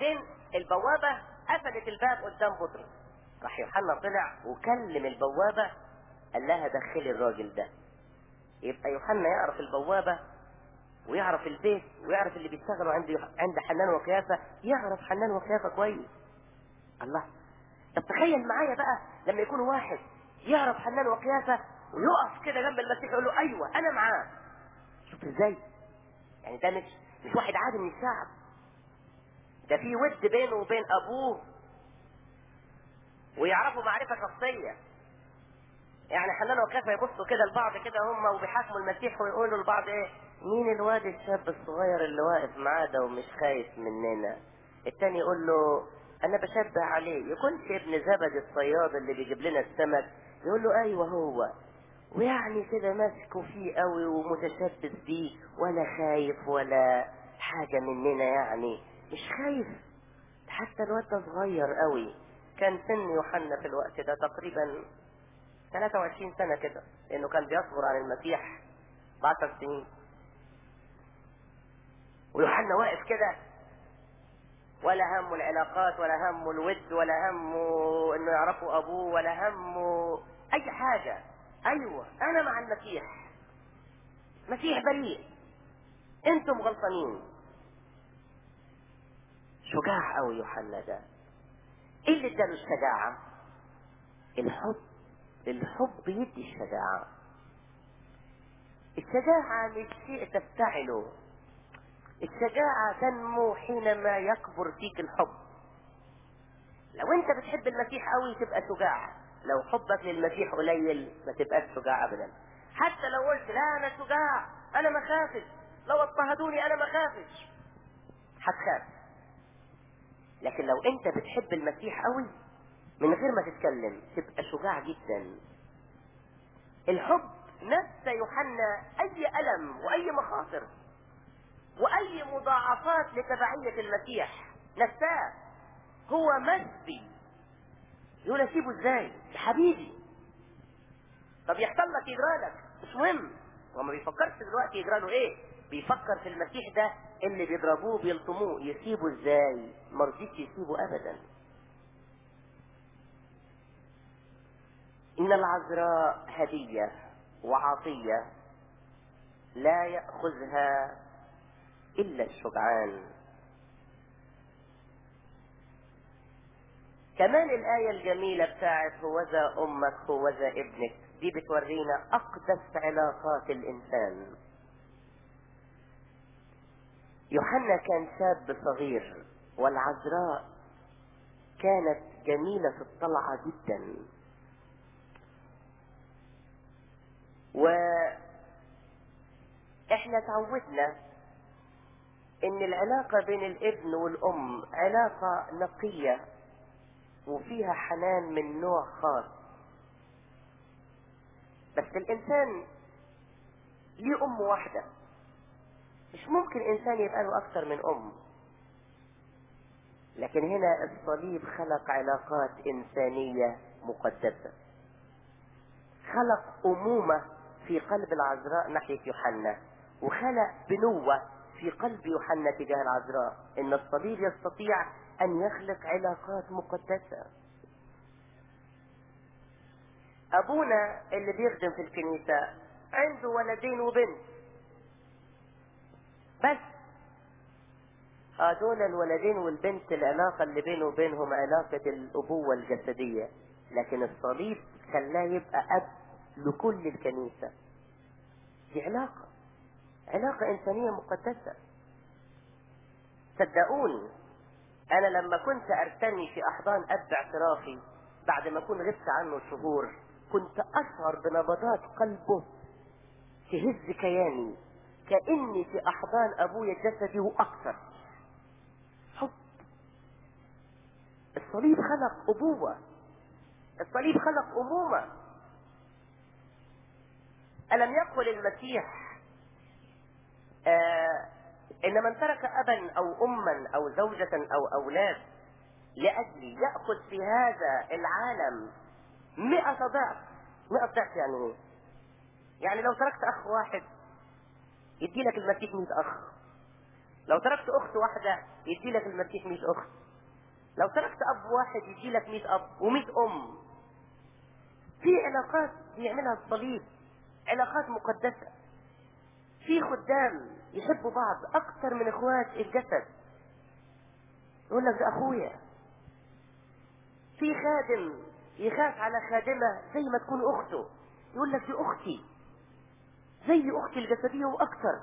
وبعدين البوابة قفلت الباب قدام بطرس راح يوحنا طلع وكلم البوابة قال لها دخلي الراجل ده يبقى يوحنا يعرف البوابة ويعرف البيت ويعرف اللي بيشتغلوا عند عند حنان وقيافة يعرف حنان وقيافة كويس الله طب تخيل معايا بقى لما يكون واحد يعرف حنان وقيافة ويقف كده جنب المسيح يقول له ايوه انا معاه شوف ازاي يعني ده مش مش واحد عادي من الشعب ده في ود بينه وبين ابوه ويعرفوا معرفة شخصية يعني حنان وكيف يبصوا كده لبعض كده هم وبيحاكموا المسيح ويقولوا لبعض ايه مين الواد الشاب الصغير اللي واقف معاه ده ومش خايف مننا التاني يقول له انا بشبه عليه يكونش ابن زبد الصياد اللي بيجيب لنا السمك يقول له ايوه هو ويعني كده ماسكه فيه قوي ومتشبث بيه ولا خايف ولا حاجة مننا يعني مش خايف حتى الواد ده صغير قوي كان سن يوحنا في الوقت ده تقريبا 23 سنة كده لأنه كان بيصبر عن المسيح بعشر سنين ويوحنا واقف كده ولا همه العلاقات ولا همه الود ولا همه انه يعرفوا ابوه ولا همه اي حاجة ايوه انا مع المسيح مسيح بريء انتم غلطانين شجاع قوي يوحنا ده ايه اللي اداله الشجاعة الحب الحب يدي الشجاعة الشجاعة مش شيء تفتعله الشجاعة تنمو حينما يكبر فيك الحب لو انت بتحب المسيح قوي تبقى شجاع لو حبك للمسيح قليل ما تبقاش شجاع ابدا حتى لو قلت لا انا شجاع انا ما خافش لو اضطهدوني انا ما خافش هتخاف لكن لو انت بتحب المسيح قوي من غير ما تتكلم تبقى شجاع جدا الحب نسى يوحنا اي الم واي مخاطر واي مضاعفات لتبعية المسيح نساه هو مسبي يقول اسيبه ازاي يا حبيبي طب يحصل لك يجرالك مش مهم هو ما بيفكرش دلوقتي يجراله ايه بيفكر في المسيح ده اللي بيضربوه بيلطموه يسيبه ازاي مرضيش يسيبه ابدا ان العذراء هدية وعطية لا يأخذها الا الشجعان كمان الآية الجميلة بتاعت هوذا أمك هوذا ابنك دي بتورينا أقدس علاقات الإنسان يوحنا كان شاب صغير والعذراء كانت جميلة في الطلعة جدا و احنا تعودنا ان العلاقة بين الابن والام علاقة نقية وفيها حنان من نوع خاص بس الانسان ليه ام واحدة مش ممكن انسان يبقى له اكثر من ام لكن هنا الصليب خلق علاقات انسانية مقدسة خلق امومة في قلب العذراء ناحية يوحنا وخلق بنوة في قلب يوحنا تجاه العذراء ان الصليب يستطيع ان يخلق علاقات مقدسة ابونا اللي بيخدم في الكنيسة عنده ولدين وبنت بس هذول الولدين والبنت العلاقة اللي بينه وبينهم علاقة الأبوة الجسدية لكن الصليب خلاه يبقى أب لكل الكنيسة دي علاقة علاقة إنسانية مقدسة صدقوني أنا لما كنت أرتمي في أحضان أب اعترافي بعد ما كنت غبت عنه شهور كنت أشعر بنبضات قلبه تهز كياني كأني في أحضان أبويا الجسدي وأكثر حب الصليب خلق أبوة الصليب خلق أمومة ألم يقل المسيح آه إن من ترك أبا أو أما أو زوجة أو أولاد لأجلي يأخذ في هذا العالم مئة ضعف مئة ضعف يعني ايه؟ يعني لو تركت أخ واحد يدي لك المسيح 100 أخ لو لو تركت اخت واحدة يدي لك المسيح 100 اخت لو تركت اب واحد يدي لك 100 اب و100 ام في علاقات بيعملها الصليب علاقات مقدسة في خدام يحبوا بعض اكتر من اخوات الجسد يقول لك ده اخويا في خادم يخاف على خادمة زي ما تكون اخته يقول لك دي اختي زي اختي الجسدية واكتر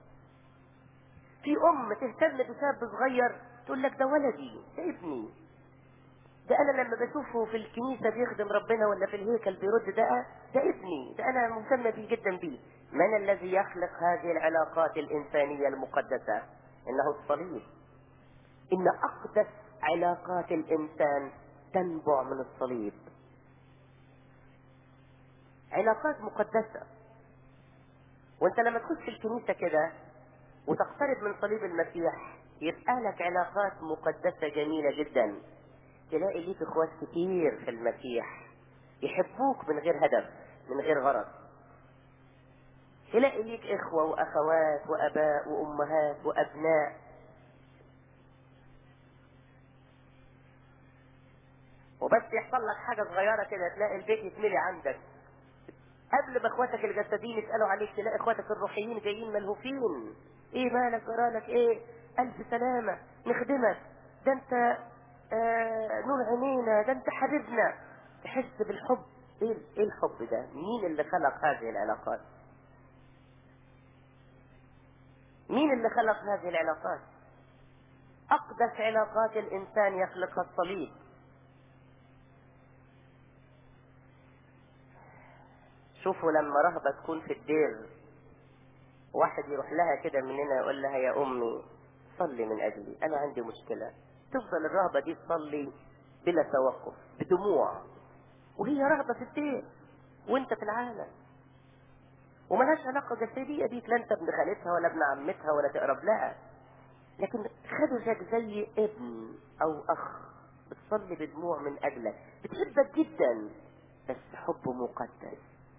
في ام تهتم بشاب صغير تقول لك ده ولدي ده ابني ده انا لما بشوفه في الكنيسة بيخدم ربنا ولا في الهيكل بيرد ده ده ابني ده انا مهتم بيه جدا بيه من الذي يخلق هذه العلاقات الانسانية المقدسة انه الصليب ان اقدس علاقات الانسان تنبع من الصليب علاقات مقدسة وانت لما تخش الكنيسة كده وتقترب من صليب المسيح يبقى لك علاقات مقدسة جميلة جدا تلاقي ليك اخوات كتير في المسيح يحبوك من غير هدف من غير غرض تلاقي ليك اخوة واخوات واباء وامهات وابناء وبس يحصل لك حاجة صغيرة كده تلاقي البيت يتملي عندك قبل ما اخواتك الجسديين يسألوا عليك تلاقي اخواتك الروحيين جايين ملهوفين ايه مالك جرالك ايه الف سلامة نخدمك ده انت آه نور عينينا ده انت حبيبنا تحس بالحب ايه ايه الحب ده مين اللي خلق هذه العلاقات مين اللي خلق هذه العلاقات اقدس علاقات الانسان يخلقها الصليب شوفوا لما رهبة تكون في الدير واحد يروح لها كده مننا يقول لها يا امي صلي من اجلي انا عندي مشكلة تفضل الرهبة دي تصلي بلا توقف بدموع وهي رهبة في الدير وانت في العالم وملهاش علاقة جسدية بيك لا انت ابن خالتها ولا ابن عمتها ولا تقرب لها لكن خدجك زي ابن او اخ بتصلي بدموع من اجلك بتحبك جدا بس حب مقدس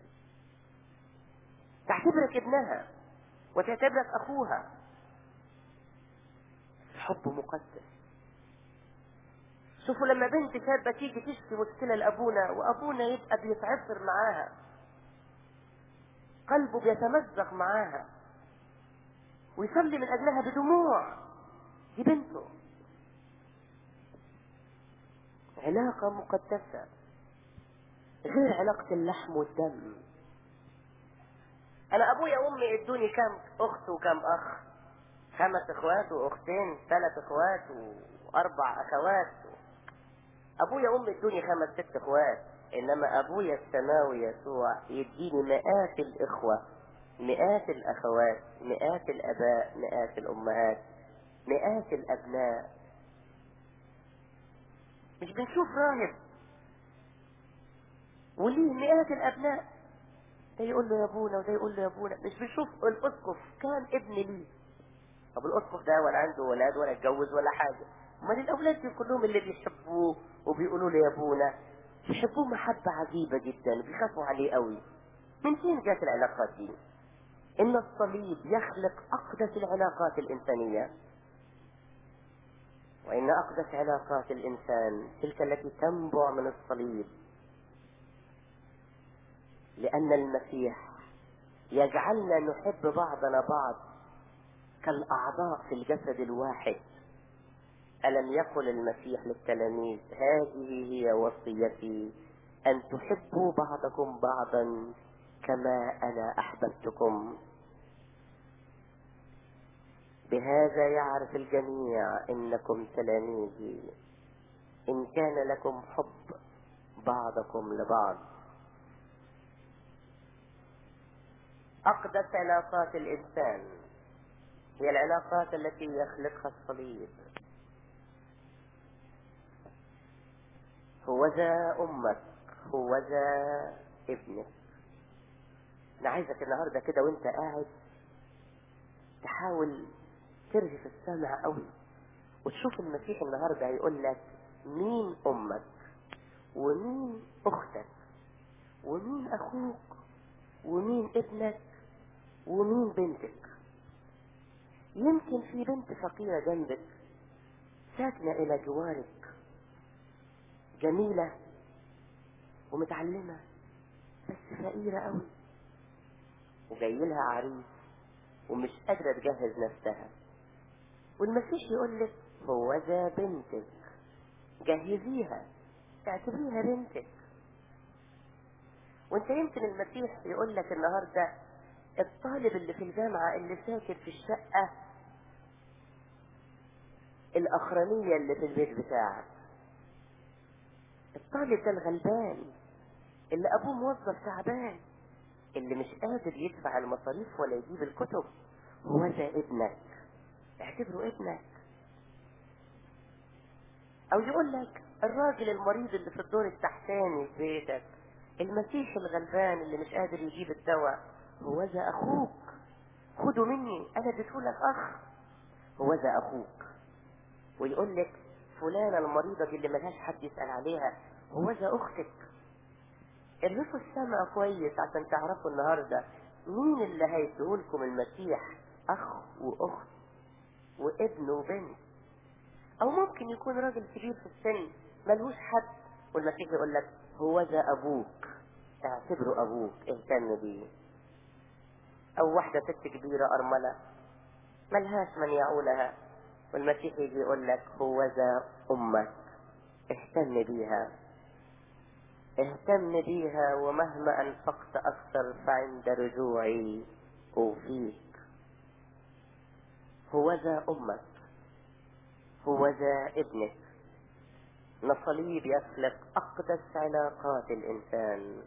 تعتبرك ابنها وتعتبرك اخوها حب مقدس شوفوا لما بنت شابة تيجي تشكي مشكلة لأبونا وأبونا يبقى بيتعصر معاها قلبه بيتمزق معاها ويصلي من أجلها بدموع دي بنته علاقة مقدسة غير علاقة اللحم والدم انا ابويا وامي ادوني كم اخت وكم اخ خمس اخوات واختين ثلاث اخوات واربع اخوات ابويا وامي ادوني خمس ست اخوات انما ابويا السماوي يسوع يديني مئات الاخوة مئات الاخوات مئات الاباء مئات الامهات مئات الابناء مش بنشوف راهب وليه مئات الابناء ده يقول له يا ابونا وده يقول له يا ابونا مش بنشوف الاسقف كان ابن ليه طب الاسقف ده ولا عنده ولاد ولا اتجوز ولا حاجه امال الاولاد دي كلهم اللي بيحبوه وبيقولوا له يا ابونا بيحبوه محبه عجيبه جدا بيخافوا عليه قوي من فين جات العلاقات دي ان الصليب يخلق اقدس العلاقات الانسانيه وان اقدس علاقات الانسان تلك التي تنبع من الصليب لأن المسيح يجعلنا نحب بعضنا بعض كالأعضاء في الجسد الواحد ألم يقل المسيح للتلاميذ هذه هي وصيتي أن تحبوا بعضكم بعضا كما أنا أحببتكم بهذا يعرف الجميع إنكم تلاميذي إن كان لكم حب بعضكم لبعض أقدس علاقات الإنسان هي العلاقات التي يخلقها الصليب هو ذا أمك هو ذا ابنك أنا عايزك النهاردة كده وأنت قاعد تحاول ترهف السمع قوي وتشوف المسيح النهاردة هيقول لك مين أمك ومين أختك ومين أخوك ومين ابنك ومين بنتك يمكن في بنت فقيرة جنبك ساكنة إلى جوارك جميلة ومتعلمة بس فقيرة قوي وجاي لها عريس ومش قادرة تجهز نفسها والمسيح يقول لك هو ذا بنتك جهزيها اعتبريها بنتك وانت يمكن المسيح يقول لك النهارده الطالب اللي في الجامعة اللي ساكن في الشقة الأخرانية اللي في البيت بتاعك الطالب ده الغلبان اللي أبوه موظف تعبان اللي مش قادر يدفع المصاريف ولا يجيب الكتب هو ده ابنك اعتبره ابنك او يقول لك الراجل المريض اللي في الدور التحتاني في بيتك المسيح الغلبان اللي مش قادر يجيب الدواء هو ذا اخوك خده مني انا اديتهولك اخ هو ذا اخوك ويقول لك فلانة المريضة دي اللي ملهاش حد يسأل عليها هو ذا اختك ارفوا السمع كويس عشان تعرفوا النهاردة مين اللي هيديهولكم المسيح اخ واخت وابن وبنت او ممكن يكون راجل كبير في السن ملهوش حد والمسيح يقول لك هو ذا ابوك اعتبره ابوك اهتم بيه او واحدة ست كبيرة ارملة ملهاش من يعولها والمسيح يجي يقول لك هو ذا امك اهتم بيها اهتم بيها ومهما انفقت اكثر فعند رجوعي اوفيك هو ذا امك هو ذا ابنك نصليب يخلق اقدس علاقات الانسان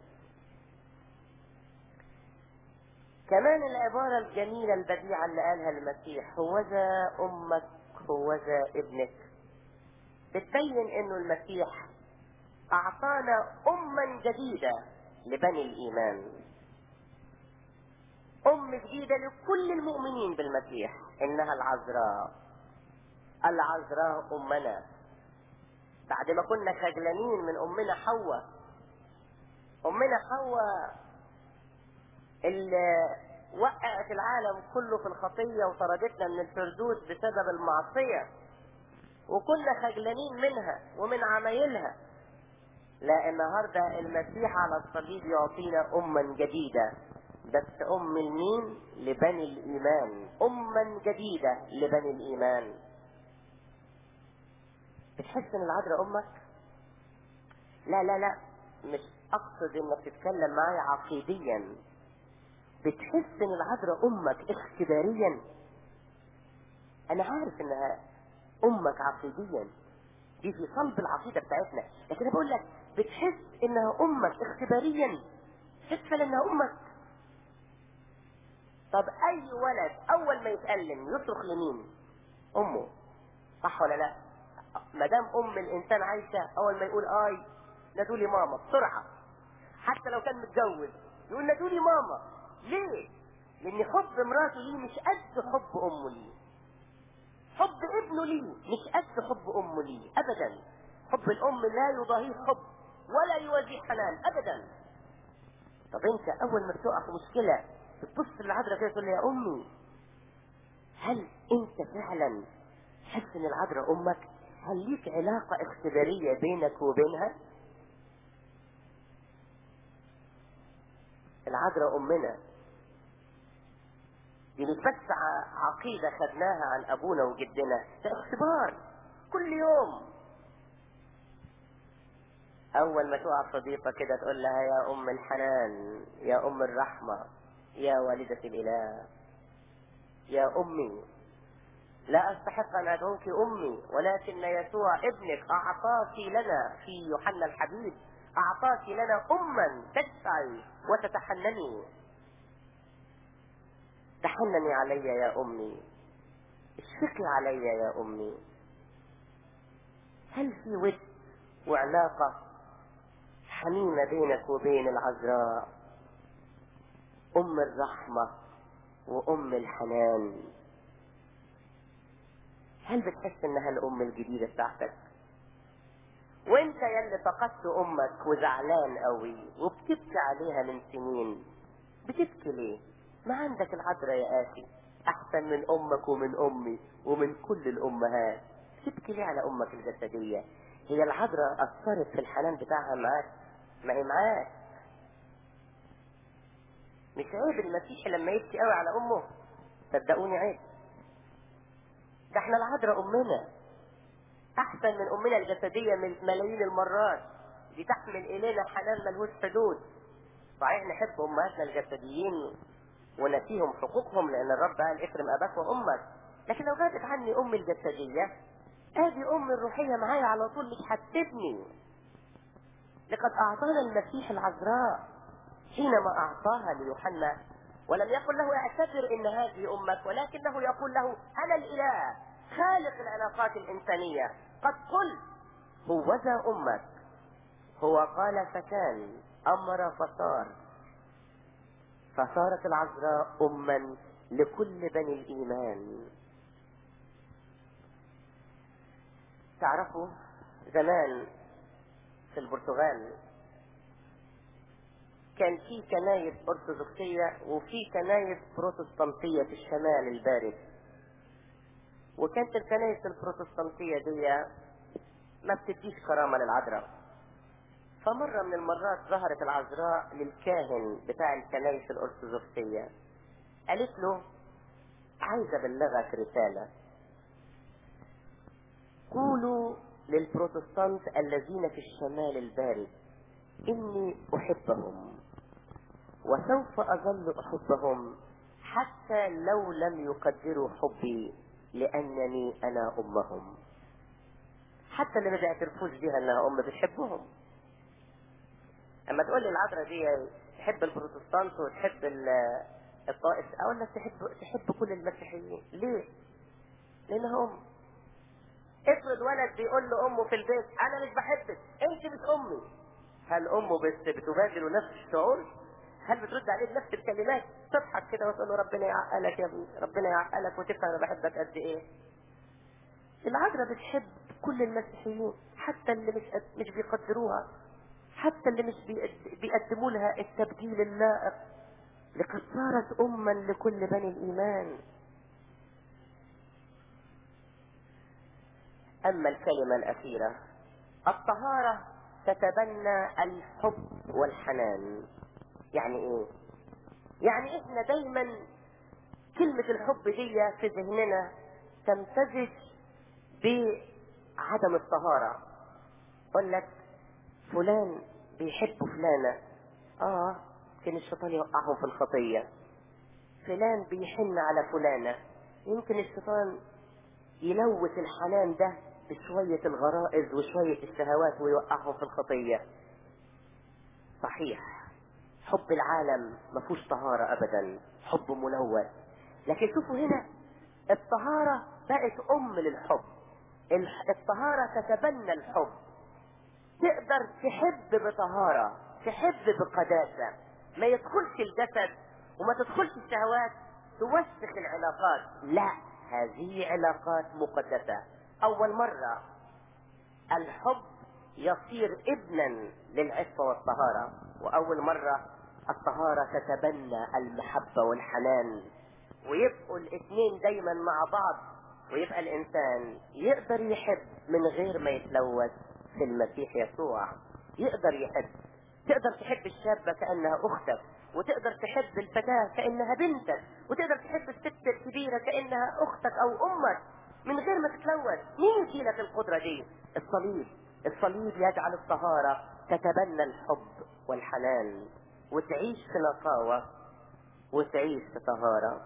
كمان العبارة الجميلة البديعة اللي قالها المسيح هو ذا امك هو ذا ابنك بتبين انه المسيح اعطانا اما جديدة لبني الايمان ام جديدة لكل المؤمنين بالمسيح انها العذراء العذراء امنا بعد ما كنا خجلانين من امنا حواء امنا حواء اللي وقعت العالم كله في الخطية وطردتنا من الفردوس بسبب المعصية وكنا خجلانين منها ومن عمايلها لا النهاردة المسيح على الصليب يعطينا أما جديدة بس أم المين لبني الإيمان أما جديدة لبني الإيمان بتحس ان العذراء امك لا لا لا مش اقصد انك تتكلم معايا عقيديا بتحس ان العذراء امك اختباريا انا عارف انها امك عقيديا دي في صلب العقيدة بتاعتنا لكن انا بقول لك بتحس انها امك اختباريا تحس انها امك طب اي ولد اول ما يتألم يصرخ لمين امه صح ولا لا ما دام ام الانسان عايشه اول ما يقول اي نادوا لي ماما بسرعه حتى لو كان متجوز يقول نادوا لي ماما ليه؟ لان حب مراته ليه مش قد حب امه ليه حب ابنه ليه مش قد حب امه ليه ابدا حب الام لا يضاهيه حب ولا يوازيه حنان ابدا طب انت اول ما بتقع في مشكله بتبص للعذراء كده تقول لها يا امي هل انت فعلا حس ان العذراء امك هل ليك علاقة اختبارية بينك وبينها العذراء أمنا دي مش بس عقيدة خدناها عن أبونا وجدنا ده اختبار كل يوم أول ما تقع صديقة كده تقول لها يا أم الحنان يا أم الرحمة يا والدة الإله يا أمي لا أستحق أن أدعوك أمي ولكن يسوع ابنك أعطاك لنا في يوحنا الحبيب أعطاك لنا أما تدفعي وتتحنني تحنني علي يا أمي اشفقي علي يا أمي هل في ود وعلاقة حميمة بينك وبين العذراء أم الرحمة وأم الحنان هل بتحس انها الام الجديدة بتاعتك وانت يلي فقدت امك وزعلان قوي وبتبكي عليها من سنين بتبكي ليه ما عندك العذراء يا اخي احسن من امك ومن امي ومن كل الامهات تبكي ليه على امك الجسدية هي العذراء اثرت في الحنان بتاعها معاك ما هي معاك مش عيب المسيحي لما يبكي قوي على امه صدقوني عيب ده احنا العذراء امنا احسن من امنا الجسدية من ملايين المرات دي تحمل الينا حنان ملهوش حدود صحيح نحب امهاتنا الجسديين ونسيهم حقوقهم لان الرب قال اكرم اباك وامك لكن لو غابت عني امي الجسدية ادي امي الروحية معايا على طول مش هتسيبني لقد اعطانا المسيح العذراء حينما اعطاها ليوحنا ولم يقل له اعتبر ان هذه امك ولكنه يقول له انا الاله خالق العلاقات الانسانية قد قلت هوذا امك هو قال فكان امر فصار فصارت العذراء اما لكل بني الايمان تعرفوا زمان في البرتغال كان في كنايس ارثوذكسية وفي كنايس بروتستانتية في الشمال البارد وكانت الكنايس البروتستانتية دي ما بتديش كرامة للعذراء فمرة من المرات ظهرت العذراء للكاهن بتاع الكنايس الارثوذكسية قالت له عايزة ابلغك رسالة قولوا للبروتستانت الذين في الشمال البارد اني احبهم وسوف اظل احبهم حتى لو لم يقدروا حبي لانني انا امهم حتى اللي ما بيعترفوش بيها انها ام بتحبهم اما تقول لي العذراء دي تحب البروتستانت وتحب الطائف اقول لك تحب تحب كل المسيحيين ليه لانها ام افرض ولد بيقول له امه في البيت انا مش بحبك انت مش امي هل امه بت بتبادل نفس الشعور هل بترد عليه بنفس الكلمات تضحك كده وتقول له ربنا يعقلك يا ابني ربنا يعقلك وتفهم انا بحبك قد ايه العذراء بتحب كل المسيحيين حتى اللي مش مش بيقدروها حتى اللي مش بيقدموا لها التبجيل اللائق لقد صارت اما لكل بني الايمان اما الكلمة الاخيرة الطهارة تتبنى الحب والحنان يعني ايه يعني احنا دايما كلمة الحب دي في ذهننا تمتزج بعدم الطهارة يقول لك فلان بيحب فلانة اه يمكن الشيطان يوقعهم في الخطية فلان بيحن على فلانة يمكن الشيطان يلوث الحنان ده بشوية الغرائز وشوية الشهوات ويوقعهم في الخطية صحيح حب العالم ما فيهوش طهارة ابدا حب ملوث لكن شوفوا هنا الطهارة بقت ام للحب الطهارة تتبنى الحب تقدر تحب بطهارة تحب بقداسة ما يدخلش الجسد وما تدخلش الشهوات توسخ العلاقات لا هذه علاقات مقدسة اول مرة الحب يصير ابنا للعفة والطهارة واول مرة الطهارة تتبنى المحبة والحنان ويبقوا الاثنين دايما مع بعض ويبقى الانسان يقدر يحب من غير ما يتلوث في المسيح يسوع يقدر يحب تقدر تحب الشابة كأنها أختك وتقدر تحب الفتاة كأنها بنتك وتقدر تحب الست الكبيرة كأنها أختك أو أمك من غير ما تتلوث مين يديلك القدرة دي الصليب الصليب يجعل الطهارة تتبنى الحب والحنان وتعيش في نقاوة وتعيش في طهارة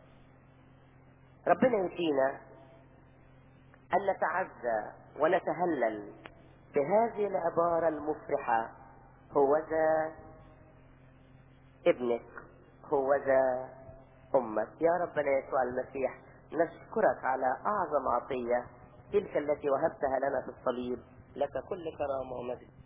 ربنا يدينا أن نتعزى ونتهلل بهذه العبارة المفرحة هو ذا ابنك هو ذا أمك يا ربنا يسوع المسيح نشكرك على أعظم عطية تلك التي وهبتها لنا في الصليب لك كل كرامة ومجد